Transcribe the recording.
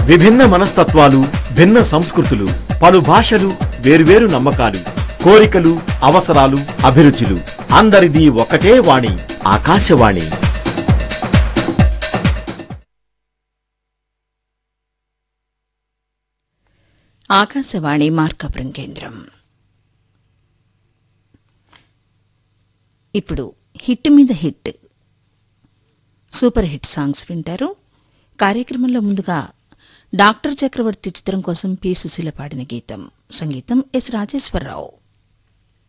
విభిన్న మనస్తత్వాలు భిన్న సంస్కృతులు పలు భాషలు వేర్వేరు నమ్మకాలు కోరికలు అవసరాలు అభిరుచులు అందరిది ఒకటే వాణి ఆకాశవాణి ఆకాశవాణి మార్కాపురం కేంద్రం ఇప్పుడు హిట్ మీద హిట్ సూపర్ హిట్ సాంగ్స్ వింటారు కార్యక్రమంలో ముందుగా డాక్టర్ చక్రవర్తి చిత్రం కోసం పి సుశీల పాడిన గీతం సంగీతం ఎస్ రాజేశ్వరరావు